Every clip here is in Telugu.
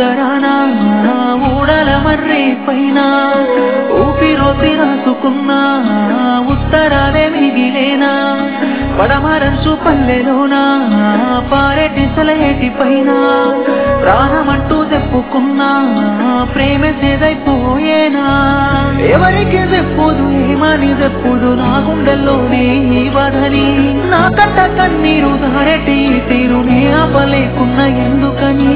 ఉత్తరాన ఊడల మర్రి పైన ఊపిరోసి రాసుకున్నా ఉత్తరాలే మిగిలేనా పడమరంచు పల్లెలోనా పారెటి సలహేటి పైన ప్రాణమంటూ తెప్పుకున్నా ప్రేమ సేదైపోయేనా ఎవరికి చెప్పుదు ఏమని చెప్పుదు నా గుండెల్లోనే ఈ బాధని నా కట్ట కన్నీరు దారెటి ఈ తీరు నే ఆపలేకున్నా ఎందుకని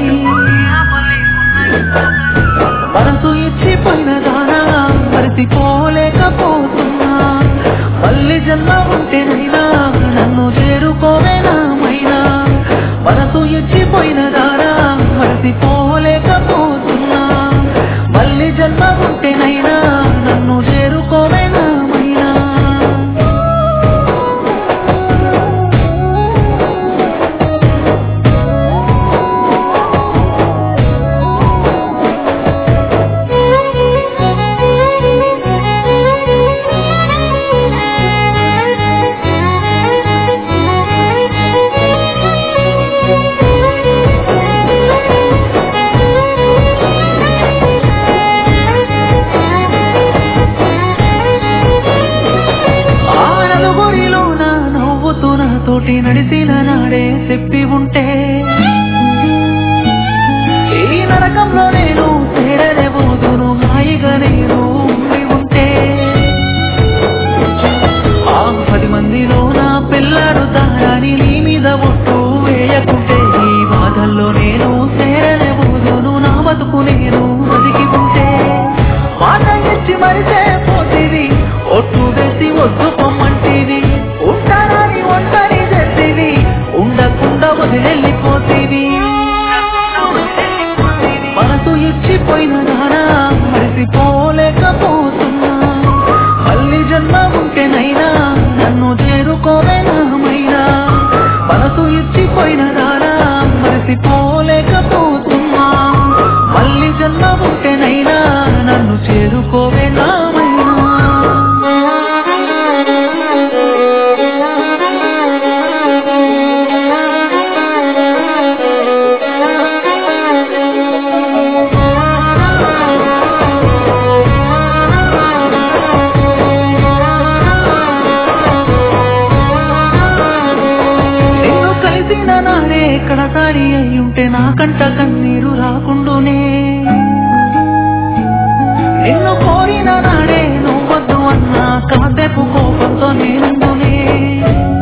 మనసు ఇచ్చిపోయిన దానా మరిసిపోలేకపోతున్నా మళ్ళీ జన్మ ఉంటేనైనా నన్ను చేరుకోవేనా మైనా మనసు ఇచ్చిపోయిన దానా మరిసిపోలేకపోతున్నా మళ్ళీ జన్మ ఉంటేనైనా నన్ను చేరుకోవేనా మైనా ఆ నలుగురిలోన నవ్వుతూ నాతోటి నడిసిన నాడే చెప్పి ఉంటే ఈ నరకంలో నేను చేరలేబోదును హాయిగా నేను ఉండి ఉంటే ఆ పది మందిలో నా పిల్లడు తారని నీ మీద ఒట్టు వేయకుంటే ఈ బాధల్లో నేను చేరలేబోదును నా బతుకు నేను బతికి ఉంటే మాట ఇచ్చి మరిసే పోతివి ఒట్టు వేసి వద్దు పొమ్మంటివి ఉంటానని ఒంటరి చేతివి ఉండకుండా వదిలెళ్ళిపోతీవి మనసు ఇచ్చిపోయిన నానా మరిసిపోలేకపోతున్నా మళ్ళీ జన్మ ఉంటేనైనా నన్ను చేరుకోవేనామైనా మనసు ఇచ్చిపోయిన నానా మరిసిపోలేకపోతున్నా మళ్ళీ జన్మ ఉంటేనైనా నన్ను చేరుకోవేనామైనా నిన్ను కలిసిన నాడే కడసారి అయ్యుంటే నా కంట కన్నీరు రాకుండునే నిన్ను కోరిన నాడే నువ్వద్దు అన్నా కాసేపు కోపంతో నేనుండునే